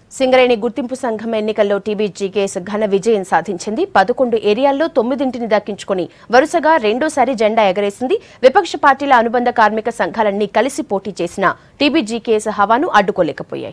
సింగరేణి గుర్తింపు సంఘం ఎన్నికల్లో టీబీజీకేఎస్ ఘన విజయం సాధించింది పదకొండు ఏరియాల్లో తొమ్మిదింటిని దక్కించుకుని వరుసగా రెండోసారి జెండా ఎగరేసింది విపక్ష పార్టీల అనుబంధ కార్మిక సంఘాలన్నీ కలిసి పోటీ చేసిన టీబీజీకేఎస్ హవాను అడ్డుకోలేకపోయాయి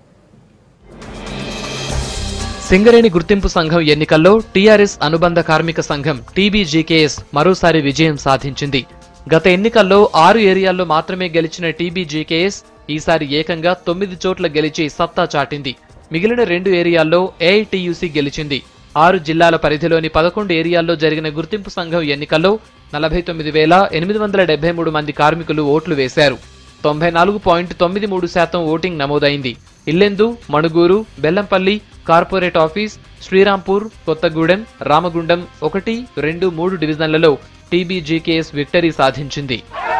సింగరేణి గుర్తింపు సంఘం ఎన్నికల్లో టీఆర్ఎస్ అనుబంధ కార్మిక సంఘం టీబీజీకేఎస్ మరోసారి విజయం సాధించింది గత ఎన్నికల్లో ఆరు ఏరియాల్లో మాత్రమే గెలిచిన టీబీజీకేఎస్ ఈసారి ఏకంగా తొమ్మిది చోట్ల గెలిచి సత్తా చాటింది మిగిలిన రెండు ఏరియాల్లో ఏఐటీయూసీ గెలిచింది ఆరు జిల్లాల పరిధిలోని పదకొండు ఏరియాల్లో జరిగిన గుర్తింపు సంఘం ఎన్నికల్లో నలభై తొమ్మిది వేల ఎనిమిది వందల డెబ్బై మూడు మంది కార్మికులు ఓట్లు వేశారు తొంభై నాలుగు పాయింట్ తొమ్మిది మూడు శాతం ఓటింగ్ నమోదైంది ఇల్లెందు మణుగూరు బెల్లంపల్లి కార్పొరేట్ ఆఫీస్ శ్రీరాంపూర్ కొత్తగూడెం రామగుండం ఒకటి రెండు మూడు డివిజన్లలో టీబీజీకేఎస్ విక్టరీ సాధించింది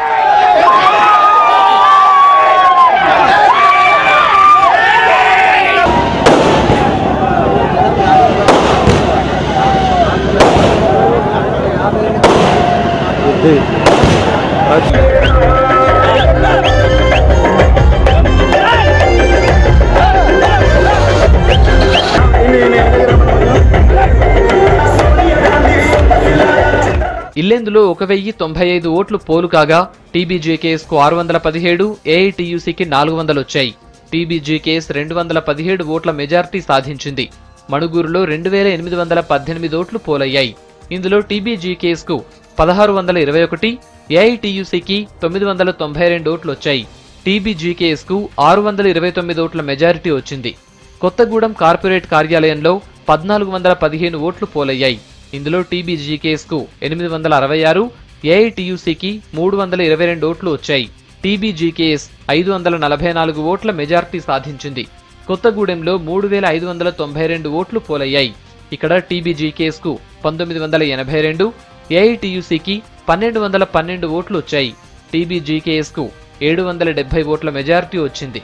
ఇల్లెందులో ఒక వెయ్యి తొంభై ఐదు ఓట్లు పోలు కాగా టీబీజీకేఎస్ కు ఆరు వందల పదిహేడు ఏఐటీయూసీకి నాలుగు వందలు వచ్చాయి టీబీజీకేఎస్ రెండు వందల పదిహేడు ఓట్ల మెజార్టీ సాధించింది మణుగూరులో రెండు వేల ఎనిమిది వందల పద్దెనిమిది ఓట్లు పోలయ్యాయి ఇందులో టీబీజీకేఎస్ కు పదహారు వందల ఇరవై ఒకటి ఏఐటీయూసీకి తొమ్మిది వందల తొంభై రెండు ఓట్లు వచ్చాయి టీబీజీకేఎస్ కు ఆరు వందల ఇరవై తొమ్మిది ఓట్ల మెజారిటీ వచ్చింది కొత్తగూడెం కార్పొరేట్ కార్యాలయంలో పద్నాలుగు వందల పదిహేను ఓట్లు పోలయ్యాయి ఇందులో టీబీజీకేఎస్ కు ఎనిమిది వందల అరవై ఆరు ఏఐటీయూసీకి మూడు వందల ఇరవై రెండు ఓట్లు వచ్చాయి టీబీజీకేఎస్ ఐదు వందల నలభై నాలుగు ఓట్ల మెజార్టీ సాధించింది కొత్తగూడెంలో మూడు వేల ఐదు వందల తొంభై రెండు ఓట్లు పోలయ్యాయి ఇక్కడ టీబీజీకేఎస్ కు పంతొమ్మిది వందల ఎనభై రెండు ఏఐటీయూసీకి పన్నెండు వందల పన్నెండు ఓట్లు వచ్చాయి టీబీజీకేఎస్ కు ఏడు వందల డెబ్బై ఓట్ల మెజారిటీ వచ్చింది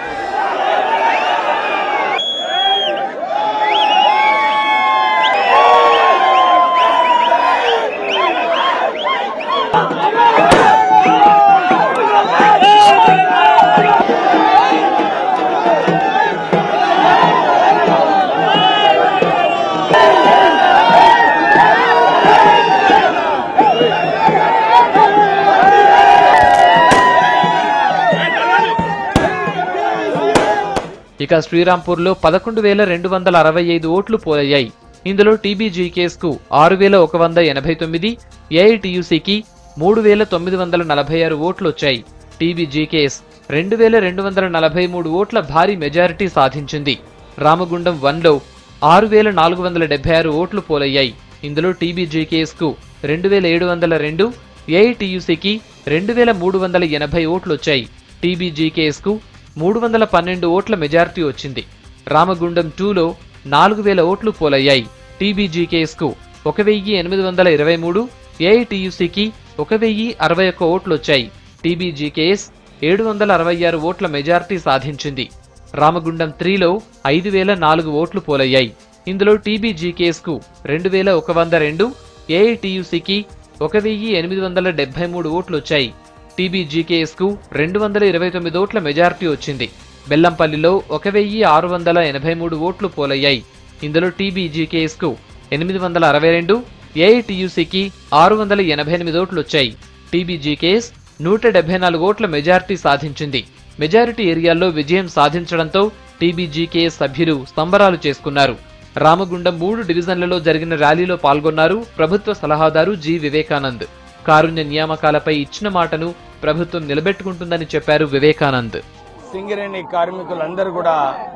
ఇక శ్రీరాంపూర్లో పదకొండు వేల రెండు వందల అరవై ఐదు ఓట్లు పోలయ్యాయి ఇందులో టీబీజీకేఎస్ కు ఆరు వేల ఒక వంద ఎనభై తొమ్మిది ఏఐటీయూసీకి మూడు వేల తొమ్మిది వందల నలభై ఆరు ఓట్లు వచ్చాయి టీబీజీకేఎస్ రెండు వేల రెండు వందల నలభై మూడు ఓట్ల భారీ మెజారిటీ సాధించింది రామగుండం వన్లో ఆరు వేల నాలుగు వందల డెబ్బై ఆరు ఓట్లు పోలయ్యాయి ఇందులో టీబీజీకేఎస్ కు రెండు వేల ఏడు వందల రెండు ఏఐటీయూసీకి రెండు వేల మూడు వందల ఎనభై ఓట్లు వచ్చాయి టీబీజీకేఎస్ కు మూడు వందల పన్నెండు ఓట్ల మెజారిటీ వచ్చింది రామగుండం టూలో నాలుగు వేల ఓట్లు పోలయ్యాయి టీబీజీకేఎస్ కు ఒక వెయ్యి ఎనిమిది వందల ఇరవై మూడు ఏఐటీయూసీకి ఒక వెయ్యి అరవై ఒక్క ఓట్లు వచ్చాయి టీబీజీకేఎస్ ఏడు వందల అరవై ఆరు ఓట్ల మెజారిటీ సాధించింది రామగుండం త్రీలో ఐదు వేల నాలుగు ఓట్లు పోలయ్యాయి ఇందులో టీబీజీకేఎస్ కు రెండు వేల ఒక వంద రెండు ఏఐటీయూసీకి ఒక వెయ్యి ఎనిమిది వందల డెబ్బై మూడు ఓట్లు వచ్చాయి టీబీజీకేఎస్ కు రెండు వందల ఇరవై తొమ్మిది ఓట్ల మెజారిటీ వచ్చింది బెల్లంపల్లిలో ఒక వెయ్యి ఆరు వందల ఎనభై మూడు ఓట్లు పోలయ్యాయి ఇందులో టీబీజీకేఎస్ కు ఎనిమిది వందల అరవై రెండు ఏఐటీయూసీకి ఆరు వందల ఎనభై ఎనిమిది ఓట్లు వచ్చాయి టీబీజీకేఎస్ నూట డెబ్బై నాలుగు ఓట్ల మెజారిటీ సాధించింది మెజారిటీ ఏరియాల్లో విజయం సాధించడంతో టీబీజీకేఎస్ సభ్యులు సంబరాలు చేసుకున్నారు రామగుండం మూడు డివిజన్లలో జరిగిన ర్యాలీలో పాల్గొన్నారు ప్రభుత్వ సలహాదారు జి వివేకానంద్ కారుణ్య నియామకాలపై ఇచ్చిన మాటను ప్రభుత్వం నిలబెట్టుకుంటుందని చెప్పారు వివేకానంద్ సింగరేణి కార్మికులందరూ కూడా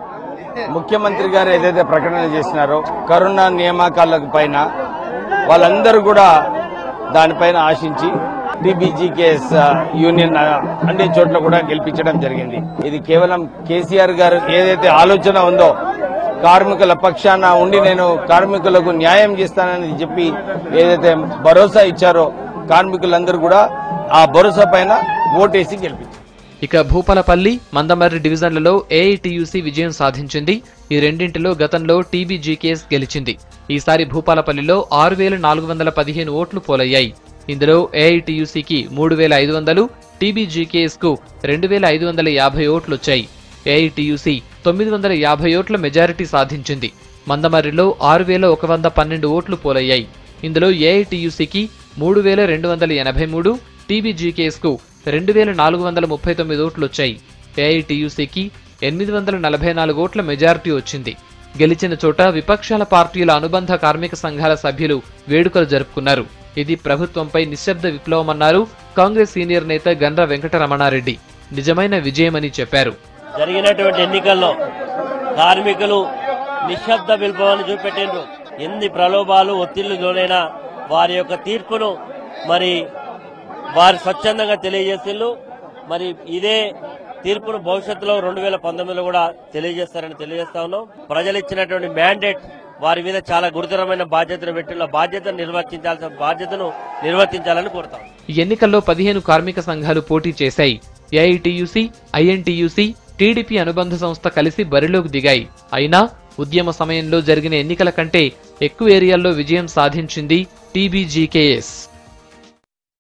ముఖ్యమంత్రి గారు ఏదైతే ప్రకటన చేసినారో కరోనా నియామకాల పైన వాళ్ళందరూ కూడా దానిపైన ఆశించి టీబీజీకేఎస్ యూనియన్ ఆ, అన్ని చోట్ల కూడా గెలిపించడం జరిగింది ఇది కేవలం కేసీఆర్ గారు ఏదైతే ఆలోచన ఉందో కార్మికుల పక్షాన ఉండి నేను కార్మికులకు న్యాయం చేస్తానని చెప్పి ఏదైతే భరోసా ఇచ్చారో కార్మికులందరూ కూడా ఆ భరోసా పైన ఓటేసి గెలిపించారు ఇక భూపాలపల్లి మందమర్రి డివిజన్లలో ఏఐటీయూసీ విజయం సాధించింది ఈ రెండింటిలో గతంలో టీబీజీకేఎస్ గెలిచింది ఈసారి భూపాలపల్లిలో ఆరు వేల నాలుగు వందల పదిహేను ఓట్లు పోలయ్యాయి ఇందులో ఏఐటీయూసీకి మూడు వేల ఐదు వందలు టీబీజీకేఎస్ కు రెండు వేల ఐదు వందల యాభై ఓట్లు వచ్చాయి ఏఐటియుసి తొమ్మిది వందల యాభై ఓట్ల మెజారిటీ సాధించింది మందమర్రిలో ఆరు వేల ఒక వంద పన్నెండు ఓట్లు పోలయ్యాయి ఇందులో ఏఐటియుసికి మూడు వేల రెండు వందల ఎనభై మూడు టీబీజీకేఎస్కు రెండు వేల నాలుగు వందల ముప్పై తొమ్మిది ఓట్లు వచ్చాయి ఏఐటియుసికి ఎనిమిది వందల నలభై నాలుగు ఓట్ల మెజారిటీ వచ్చింది గెలిచిన చోట విపక్షాల పార్టీల అనుబంధ కార్మిక సంఘాల సభ్యులు వేడుకలు జరుపుకున్నారు ఇది ప్రభుత్వంపై నిశ్శబ్ద విప్లవమన్నారు కాంగ్రెస్ సీనియర్ నేత గండ్ర వెంకటరమణారెడ్డి నిజమైన విజయమని చెప్పారు జరిగినటువంటి ఎన్నికల్లో కార్మికులు నిశ్శబ్ద విల్పమని చూపెట్టిండ్రు ఎన్ని ప్రలోభాలు ఒత్తిళ్లు లోనైనా వారి యొక్క తీర్పును మరి వారు స్వచ్ఛందంగా తెలియజేసిళ్ళు మరి ఇదే తీర్పును భవిష్యత్తులో రెండు వేల పంతొమ్మిదిలో కూడా తెలియజేస్తారని తెలియజేస్తా ఉన్నాం ప్రజలు ఇచ్చినటువంటి మ్యాండేట్ వారి మీద చాలా గురుతరమైన బాధ్యతను పెట్టిన బాధ్యతను నిర్వర్తించాల్సిన బాధ్యతను నిర్వర్తించాలని కోరుతాం ఈ ఎన్నికల్లో పదిహేను కార్మిక సంఘాలు పోటీ చేశాయి ఏఐటియుసి ఐఎన్టీయూసీ టీడీపీ అనుబంధ సంస్థ కలిసి బరిలోకి దిగాయి అయినా ఉద్యమ సమయంలో జరిగిన ఎన్నికల కంటే ఎక్కువ ఏరియాల్లో విజయం సాధించింది టీబీజీకేఎస్